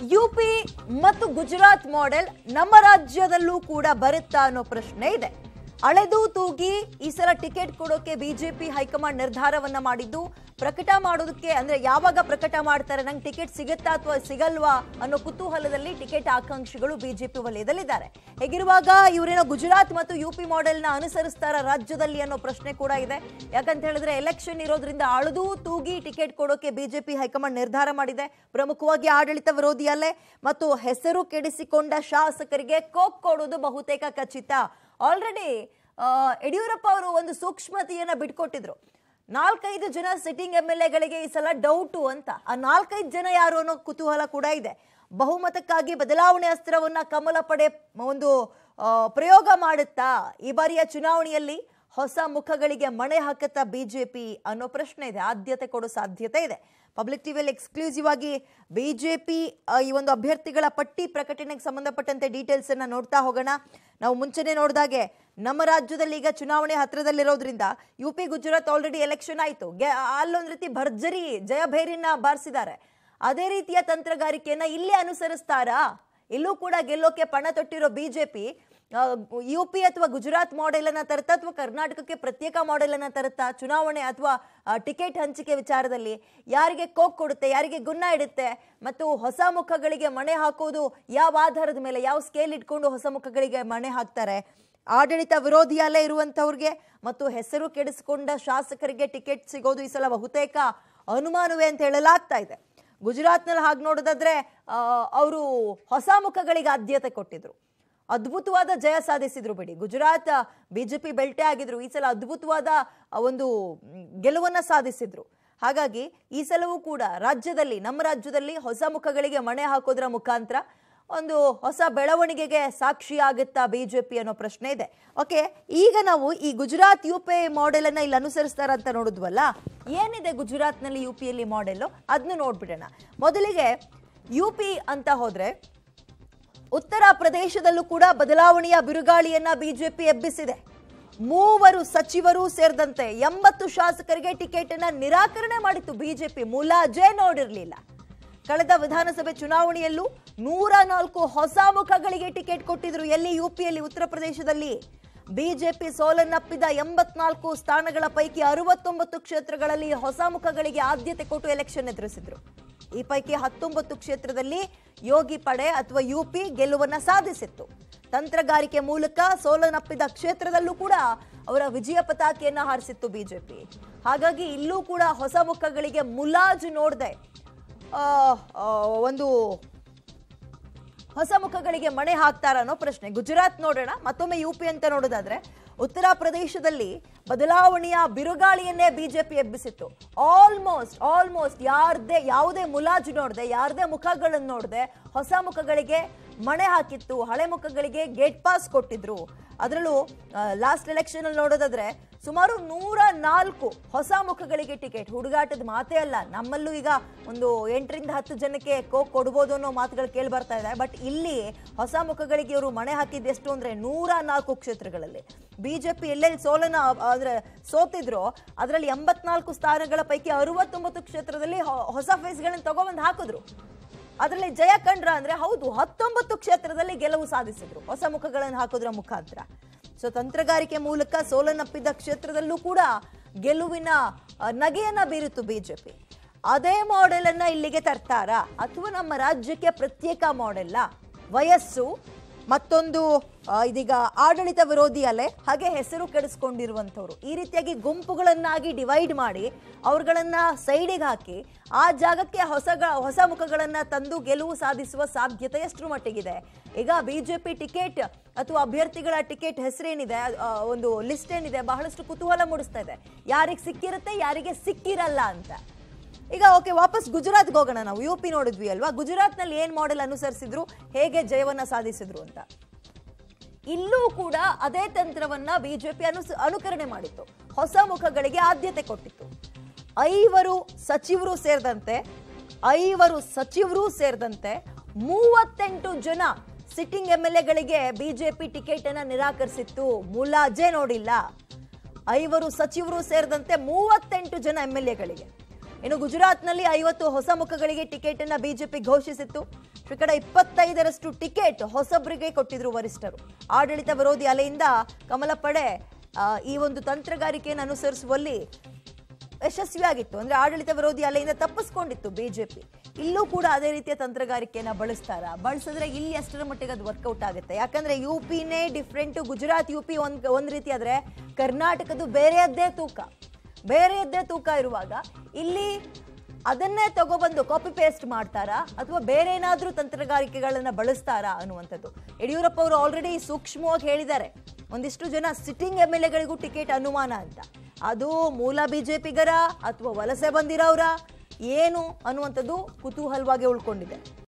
UP ಮತ್ತು Gujarat model ನಮ್ಮ ರಾಜ್ಯದಲ್ಲೂ ಕೂಡ ಬರುತ್ತಾ ಅನ್ನೋ ಪ್ರಶ್ನೆ ಇದೆ ಅಳೆದು ತೂಗಿ ಈ ಸಲ ಟಿಕೆಟ್ ಕೊಡೋಕೆ ಬಿಜೆಪಿ ಹೈಕಮಾಂಡ್ ನಿರ್ಧಾರವನ್ನ ಮಾಡಿದ್ದು ಪ್ರಕಟ ಮಾಡೋದಕ್ಕೆ ಅಂದ್ರೆ ಯಾವಾಗ ಪ್ರಕಟ ಮಾಡ್ತಾರೆ ನಂಗೆ ಟಿಕೆಟ್ ಸಿಗುತ್ತಾ ಅಥವಾ ಸಿಗಲ್ವಾ ಅನ್ನೋ ಕುತೂಹಲದಲ್ಲಿ ಟಿಕೆಟ್ ಆಕಾಂಕ್ಷಿಗಳು ಬಿಜೆಪಿ ವಲಯದಲ್ಲಿದ್ದಾರೆ ಹೇಗಿರುವಾಗ ಇವರೇನೋ ಗುಜರಾತ್ ಮತ್ತು ಯುಪಿ ಮಾಡೆಲ್ನ ಅನುಸರಿಸ್ತಾರ ರಾಜ್ಯದಲ್ಲಿ ಅನ್ನೋ ಪ್ರಶ್ನೆ ಕೂಡ ಇದೆ ಯಾಕಂತ ಹೇಳಿದ್ರೆ ಎಲೆಕ್ಷನ್ ಇರೋದ್ರಿಂದ ಅಳದು ತೂಗಿ ಟಿಕೆಟ್ ಕೊಡೋಕೆ ಬಿಜೆಪಿ ಹೈಕಮಾಂಡ್ ನಿರ್ಧಾರ ಮಾಡಿದೆ ಪ್ರಮುಖವಾಗಿ ಆಡಳಿತ ವಿರೋಧಿ ಅಲೆ ಮತ್ತು ಹೆಸರು ಕೆಡಿಸಿಕೊಂಡ ಶಾಸಕರಿಗೆ ಕೋಕ್ ಕೊಡೋದು ಬಹುತೇಕ ಖಚಿತ ಆಲ್ರೆಡಿ ಯಡಿಯೂರಪ್ಪ ಅವರು ಒಂದು ಸೂಕ್ಷ್ಮತೆಯನ್ನ ಬಿಟ್ಕೊಟ್ಟಿದ್ರು ನಾಲ್ಕೈದು ಜನ ಸಿಟ್ಟಿಂಗ್ ಎಂ ಎಲ್ ಎಗಳಿಗೆ ಈ ಸಲ ಡೌಟು ಅಂತ ಆ ನಾಲ್ಕೈದು ಜನ ಯಾರು ಅನ್ನೋ ಕುತೂಹಲ ಕೂಡ ಇದೆ ಬಹುಮತಕ್ಕಾಗಿ ಬದಲಾವಣೆ ಅಸ್ತ್ರವನ್ನ ಕಮಲ ಪಡೆ ಒಂದು ಆ, ಪ್ರಯೋಗ ಮಾಡುತ್ತಾ ಈ ಬಾರಿಯ ಚುನಾವಣೆಯಲ್ಲಿ ಹೊಸ ಮುಖಗಳಿಗೆ ಮಣೆ ಹಾಕುತ್ತಾ ಬಿಜೆಪಿ ಅನ್ನೋ ಪ್ರಶ್ನೆ ಇದೆ ಆದ್ಯತೆ ಕೊಡೋ ಸಾಧ್ಯತೆ ಇದೆ ಪಬ್ಲಿಕ್ ಟಿವಿಯಲ್ಲಿ ಎಕ್ಸ್ಕ್ಲೂಸಿವ್ ಆಗಿ ಬಿಜೆಪಿ ಈ ಒಂದು ಅಭ್ಯರ್ಥಿಗಳ ಪಟ್ಟಿ ಪ್ರಕಟಣೆಗೆ ಸಂಬಂಧಪಟ್ಟಂತೆ ಡೀಟೇಲ್ಸ್ ಅನ್ನ ನೋಡ್ತಾ ಹೋಗೋಣ ನಾವು ಮುಂಚೆನೆ ನೋಡಿದಾಗೆ ನಮ್ಮ ರಾಜ್ಯದಲ್ಲಿ ಈಗ ಚುನಾವಣೆ ಹತ್ರದಲ್ಲಿರೋದ್ರಿಂದ U P Gujarat already election ಆಯಿತು ಅಲ್ಲೊಂದ್ ರೀತಿ ಭರ್ಜರಿ ಜಯಭೇರಿನ ಬಾರಿಸಿದ್ದಾರೆ ಅದೇ ರೀತಿಯ ತಂತ್ರಗಾರಿಕೆಯನ್ನ ಇಲ್ಲಿ ಅನುಸರಿಸ್ತಾರಾ ಇಲ್ಲೂ ಕೂಡ ಗೆಲ್ಲೋಕೆ ಪಣ ತೊಟ್ಟಿರೋ ಬಿಜೆಪಿ ಯು ಪಿ ಅಥವಾ ಗುಜರಾತ್ ಮಾಡೆಲ್ ಅನ್ನ ತರುತ್ತಾ ಅಥವಾ ಕರ್ನಾಟಕಕ್ಕೆ ಪ್ರತ್ಯೇಕ ಮಾಡೆಲ್ ಅನ್ನ ತರುತ್ತಾ ಚುನಾವಣೆ ಅಥವಾ ಟಿಕೆಟ್ ಹಂಚಿಕೆ ವಿಚಾರದಲ್ಲಿ ಯಾರಿಗೆ ಕೋಕ್ ಕೊಡುತ್ತೆ ಯಾರಿಗೆ ಗುನ್ನ ಇಡುತ್ತೆ ಮತ್ತು ಹೊಸ ಮುಖಗಳಿಗೆ ಮಣೆ ಹಾಕೋದು ಯಾವ ಆಧಾರದ ಮೇಲೆ ಯಾವ ಸ್ಕೇಲ್ ಇಟ್ಕೊಂಡು ಹೊಸ ಮುಖಗಳಿಗೆ ಮಣೆ ಹಾಕ್ತಾರೆ ಆಡಳಿತ ವಿರೋಧಿ ಅಲೆ ಇರುವಂತವ್ರಿಗೆ ಮತ್ತು ಹೆಸರು ಕೆಡಿಸಿಕೊಂಡ ಶಾಸಕರಿಗೆ ಟಿಕೆಟ್ ಸಿಗೋದು ಈ ಸಲ ಬಹುತೇಕ ಅನುಮಾನವೇ ಅಂತ ಹೇಳಲಾಗ್ತಾ ಇದೆ ಗುಜರಾತ್ನಲ್ಲಿ ಹಾಗೆ ನೋಡೋದಾದ್ರೆ ಅವರು ಹೊಸ ಮುಖಗಳಿಗೆ ಆದ್ಯತೆ ಕೊಟ್ಟಿದ್ರು ಅದ್ಭುತವಾದ ಜಯ ಸಾಧಿಸಿದ್ರು ಬಿಡಿ ಗುಜರಾತ್ ಬಿಜೆಪಿ ಬೆಲ್ಟೆ ಆಗಿದ್ರು ಈ ಸಲ ಅದ್ಭುತವಾದ ಆ, ಒಂದು ಮ್, ಗೆಲುವನ್ನ ಸಾಧಿಸಿದ್ರು ಹಾಗಾಗಿ ಈ ಸಲವೂ ಕೂಡ ರಾಜ್ಯದಲ್ಲಿ ನಮ್ಮ ರಾಜ್ಯದಲ್ಲಿ ಹೊಸ ಮುಖಗಳಿಗೆ ಮಣೆ ಹಾಕೋದ್ರ ಮುಖಾಂತರ ಒಂದು ಹೊಸ ಬೆಳವಣಿಗೆಗೆ ಸಾಕ್ಷಿ ಆಗುತ್ತಾ ಬಿಜೆಪಿ ಅನ್ನೋ ಪ್ರಶ್ನೆ ಇದೆ ಓಕೆ ಈಗ ನಾವು ಈ ಗುಜರಾತ್ ಯು ಪಿ ಮಾಡೆಲ್ ಅನ್ನ ಇಲ್ಲಿ ಅನುಸರಿಸ್ತಾರ ಅಂತ ನೋಡಿದ್ವಲ್ಲ ಏನಿದೆ ಗುಜರಾತ್ನಲ್ಲಿ ಯು ಪಿಯಲ್ಲಿ ಮಾಡೆಲ್ ಅದನ್ನು ನೋಡ್ಬಿಡೋಣ ಮೊದಲಿಗೆ ಯು ಪಿ ಅಂತ ಹೋದ್ರೆ ಉತ್ತರ ಪ್ರದೇಶದಲ್ಲೂ ಕೂಡ ಬದಲಾವಣೆಯ ಬಿರುಗಾಳಿಯನ್ನ ಬಿಜೆಪಿ ಎಬ್ಬಿಸಿದೆ ಮೂವರು ಸಚಿವರು ಸೇರಿದಂತೆ ಎಂಬತ್ತು ಶಾಸಕರಿಗೆ ಟಿಕೆಟ್ ಅನ್ನ ನಿರಾಕರಣೆ ಮಾಡಿತ್ತು ಬಿಜೆಪಿ ಮುಲಾಜೆ ನೋಡಿರಲಿಲ್ಲ ಕಳೆದ ವಿಧಾನಸಭೆ ಚುನಾವಣೆಯಲ್ಲೂ ನೂರ ನಾಲ್ಕು ಹೊಸ ಮುಖಗಳಿಗೆ ಟಿಕೆಟ್ ಕೊಟ್ಟಿದ್ರು ಎಲ್ಲಿ ಯುಪಿಯಲ್ಲಿ ಉತ್ತರ ಪ್ರದೇಶದಲ್ಲಿ ಬಿಜೆಪಿ ಸೋಲನ್ನಪ್ಪಿದ ಎಂಬತ್ನಾಲ್ಕು ಸ್ಥಾನಗಳ ಪೈಕಿ ಅರವತ್ತೊಂಬತ್ತು ಕ್ಷೇತ್ರಗಳಲ್ಲಿ ಹೊಸ ಮುಖಗಳಿಗೆ ಆದ್ಯತೆ ಕೊಟ್ಟು ಎಲೆಕ್ಷನ್ ಎದುರಿಸಿದ್ರು ಈ ಪೈಕಿ ಹತ್ತೊಂಬತ್ತು ಕ್ಷೇತ್ರದಲ್ಲಿ ಯೋಗಿ ಪಡೆ ಅಥವಾ ಯುಪಿ ಗೆಲುವನ್ನ ಸಾಧಿಸಿತ್ತು ತಂತ್ರಗಾರಿಕೆ ಮೂಲಕ ಸೋಲನಪ್ಪಿದ ಕ್ಷೇತ್ರದಲ್ಲೂ ಕೂಡ ಅವರ ವಿಜಯ ಪತಾಕೆಯನ್ನ ಹಾರಿಸಿತ್ತು ಬಿಜೆಪಿ ಹಾಗಾಗಿ ಇಲ್ಲೂ ಕೂಡ ಹೊಸ ಮುಖಗಳಿಗೆ ಮುಲಾಜು ನೋಡದೆ ಒಂದು ಹೊಸ ಮುಖಗಳಿಗೆ ಮಣೆ ಹಾಕ್ತಾರ ಅನ್ನೋ ಪ್ರಶ್ನೆ ಗುಜರಾತ್ ನೋಡೋಣ ಮತ್ತೊಮ್ಮೆ ಯು ಪಿ ಅಂತ ನೋಡೋದಾದ್ರೆ ಉತ್ತರ ಪ್ರದೇಶದಲ್ಲಿ ಬದಲಾವಣೆಯ ಬಿರುಗಾಳಿಯನ್ನೇ ಬಿಜೆಪಿ ಎಬ್ಬಿಸಿತ್ತು ಆಲ್ಮೋಸ್ಟ್ ಆಲ್ಮೋಸ್ಟ್ ಯಾರ್ದೇ ಯಾವುದೇ ಮುಲಾಜು ನೋಡದೆ ಯಾರದೇ ಮುಖಗಳನ್ನು ನೋಡದೆ ಹೊಸ ಮುಖಗಳಿಗೆ ಮಣೆ ಹಾಕಿತ್ತು ಹಳೆ ಮುಖಗಳಿಗೆ ಗೇಟ್ ಪಾಸ್ ಕೊಟ್ಟಿದ್ರು ಅದರಲ್ಲೂ ಲಾಸ್ಟ್ ಎಲೆಕ್ಷನ್ ಅಲ್ಲಿ ನೋಡೋದಾದ್ರೆ ಸುಮಾರು ನೂರ ನಾಲ್ಕು ಹೊಸ ಮುಖಗಳಿಗೆ ಟಿಕೆಟ್ ಹುಡುಗಾಟದ ಮಾತೇ ಅಲ್ಲ ನಮ್ಮಲ್ಲೂ ಈಗ ಒಂದು ಎಂಟರಿಂದ ಹತ್ತು ಜನಕ್ಕೆ ಕೋಕ್ ಕೊಡ್ಬೋದು ಅನ್ನೋ ಮಾತುಗಳು ಕೇಳಿ ಬರ್ತಾ ಇದೆ ಬಟ್ ಇಲ್ಲಿ ಹೊಸ ಮುಖಗಳಿಗೆ ಇವರು ಮಣೆ ಹಾಕಿದ್ದು ಎಷ್ಟು ಅಂದ್ರೆ ನೂರ ನಾಲ್ಕು ಕ್ಷೇತ್ರಗಳಲ್ಲಿ ಬಿಜೆಪಿ ಎಲ್ಲೆಲ್ಲಿ ಸೋಲನ ಅಂದ್ರೆ ಸೋತಿದ್ರು ಅದರಲ್ಲಿ ಎಂಬತ್ನಾಲ್ಕು ಸ್ಥಾನಗಳ ಪೈಕಿ ಅರವತ್ತೊಂಬತ್ತು ಕ್ಷೇತ್ರದಲ್ಲಿ ಹೊ- ಹೊಸ ಫೇಸ್ಗಳನ್ನ ತಗೊಬಂದು ಹಾಕಿದ್ರು ಅದರಲ್ಲಿ ಜಯ ಕಂಡ್ರ ಅಂದ್ರೆ ಹೌದು ಹತ್ತೊಂಬತ್ತು ಕ್ಷೇತ್ರದಲ್ಲಿ ಗೆಲುವು ಸಾಧಿಸಿದ್ರು ಹೊಸ ಮುಖಗಳನ್ನು ಹಾಕೋದ್ರ ಮುಖಾಂತರ ಸೊ ತಂತ್ರಗಾರಿಕೆ ಮೂಲಕ ಸೋಲನ್ನಪ್ಪಿದ ಕ್ಷೇತ್ರದಲ್ಲೂ ಕೂಡ ಗೆಲುವಿನ ಆ, ನಗೆಯನ್ನ ಬೀರಿತು ಬಿಜೆಪಿ ಅದೇ ಮಾಡೆಲ್ ಅನ್ನ ಇಲ್ಲಿಗೆ ತರ್ತಾರಾ ಅಥವಾ ನಮ್ಮ ರಾಜ್ಯಕ್ಕೆ ಪ್ರತ್ಯೇಕ ಮಾಡೆಲ್ಲ ವಯಸ್ಸು ಮತ್ತೊಂದು ಆ, ಇದೀಗ ಆಡಳಿತ ವಿರೋಧಿ ಅಲೆ ಹಾಗೆ ಹೆಸರು ಕೆಡಿಸ್ಕೊಂಡಿರುವಂಥವ್ರು ಈ ರೀತಿಯಾಗಿ ಗುಂಪುಗಳನ್ನಾಗಿ ಡಿವೈಡ್ ಮಾಡಿ ಅವ್ರುಗಳನ್ನ ಸೈಡಿಗೆ ಹಾಕಿ ಆ ಜಾಗಕ್ಕೆ ಹೊಸ ಹೊಸ ಮುಖಗಳನ್ನ ತಂದು ಗೆಲುವು ಸಾಧಿಸುವ ಸಾಧ್ಯತೆ ಎಷ್ಟರ ಮಟ್ಟಿಗಿದೆ ಈಗ ಬಿಜೆಪಿ ಟಿಕೆಟ್ ಅಥವಾ ಅಭ್ಯರ್ಥಿಗಳ ಟಿಕೆಟ್ ಹೆಸರೇನಿದೆ ಆ, ಒಂದು ಲಿಸ್ಟ್ ಏನಿದೆ ಬಹಳಷ್ಟು ಕುತೂಹಲ ಮೂಡಿಸ್ತಾ ಇದೆ ಯಾರಿಗೆ ಸಿಕ್ಕಿರುತ್ತೆ ಯಾರಿಗೆ ಸಿಕ್ಕಿರಲ್ಲ ಅಂತ ಈಗ ಓಕೆ ವಾಪಸ್ ಗುಜರಾತ್ಗೆ ಹೋಗೋಣ ನಾವು ಯು ಪಿ ನೋಡಿದ್ವಿ ಅಲ್ವಾ ಗುಜರಾತ್ನಲ್ಲಿ ಏನ್ ಮಾಡೆಲ್ ಅನುಸರಿಸಿದ್ರು ಹೇಗೆ ಜಯವನ್ನ ಸಾಧಿಸಿದ್ರು ಅಂತ ಇಲ್ಲೂ ಕೂಡ ಅದೇ ತಂತ್ರವನ್ನ ಬಿಜೆಪಿ ಅನುಸ ಅನುಕರಣೆ ಮಾಡಿತ್ತು ಹೊಸ ಮುಖಗಳಿಗೆ ಆದ್ಯತೆ ಕೊಟ್ಟಿತ್ತು ಐವರು ಸಚಿವರು ಸೇರಿದಂತೆ ಐವರು ಸಚಿವರು ಸೇರಿದಂತೆ ಮೂವತ್ತೆಂಟು ಜನ ಸಿಟ್ಟಿಂಗ್ ಎಂ ಎಲ್ ಎಗಳಿಗೆ ಬಿಜೆಪಿ ಟಿಕೆಟ್ ಅನ್ನ ನಿರಾಕರಿಸಿತ್ತು ಮುಲಾಜೆ ನೋಡಿಲ್ಲ ಐವರು ಸಚಿವರು ಸೇರಿದಂತೆ ಮೂವತ್ತೆಂಟು ಜನ ಎಂ ಎಲ್ ಎಗಳಿಗೆ ಇನ್ನು ಗುಜರಾತ್ನಲ್ಲಿ ಐವತ್ತು ಹೊಸ ಮುಖಗಳಿಗೆ ಟಿಕೆಟ್ ಅನ್ನ ಬಿಜೆಪಿ ಘೋಷಿಸಿತ್ತು ಶೇಕಡ ಇಪ್ಪತ್ತೈದರಷ್ಟು ಟಿಕೆಟ್ ಹೊಸಬರಿಗೆ ಕೊಟ್ಟಿದ್ರು ವರಿಷ್ಠರು ಆಡಳಿತ ವಿರೋಧಿ ಅಲೆಯಿಂದ ಕಮಲ ಪಡೆ ಆ, ಈ ಒಂದು ತಂತ್ರಗಾರಿಕೆಯನ್ನು ಅನುಸರಿಸುವಲ್ಲಿ ಯಶಸ್ವಿಯಾಗಿತ್ತು ಅಂದ್ರೆ ಆಡಳಿತ ವಿರೋಧಿ ಅಲೆಯಿಂದ ತಪ್ಪಿಸ್ಕೊಂಡಿತ್ತು ಬಿಜೆಪಿ ಇಲ್ಲೂ ಕೂಡ ಅದೇ ರೀತಿಯ ತಂತ್ರಗಾರಿಕೆಯನ್ನ ಬಳಸ್ತಾರ ಬಳಸಿದ್ರೆ ಇಲ್ಲಿ ಎಷ್ಟರ ಮಟ್ಟಿಗೆ ಅದು ವರ್ಕೌಟ್ ಆಗುತ್ತೆ ಯಾಕಂದ್ರೆ ಯು ಪಿನೇ ಡಿಫ್ರೆಂಟ್ ಗುಜರಾತ್ ಯು ಪಿ ಒಂದ್ ಒಂದ್ ರೀತಿ ಆದ್ರೆ ಕರ್ನಾಟಕದ್ದು ಬೇರೆಯದ್ದೇ ತೂಕ ಬೇರೆಯದ್ದೇ ತೂಕ ಇರುವಾಗ ಇಲ್ಲಿ ಅದನ್ನೇ ತಗೊಬಂದು ಕಾಪಿ ಪೇಸ್ಟ್ ಮಾಡ್ತಾರಾ ಅಥವಾ ಬೇರೆ ಏನಾದ್ರೂ ತಂತ್ರಗಾರಿಕೆಗಳನ್ನ ಬಳಸ್ತಾರಾ ಅನ್ನುವಂಥದ್ದು ಯಡಿಯೂರಪ್ಪ ಅವರು ಆಲ್ರೆಡಿ ಸೂಕ್ಷ್ಮವಾಗಿ ಹೇಳಿದ್ದಾರೆ ಒಂದಿಷ್ಟು ಜನ ಸಿಟ್ಟಿಂಗ್ ಎಮ್ ಎಲ್ ಎಗಳಿಗೂ ಟಿಕೆಟ್ ಅನುಮಾನ ಅಂತ ಅದು ಮೂಲ ಬಿಜೆಪಿಗರ ಅಥವಾ ವಲಸೆ ಬಂದಿರೋರ ಏನು ಅನ್ನುವಂಥದ್ದು ಕುತೂಹಲವಾಗಿ ಉಳ್ಕೊಂಡಿದೆ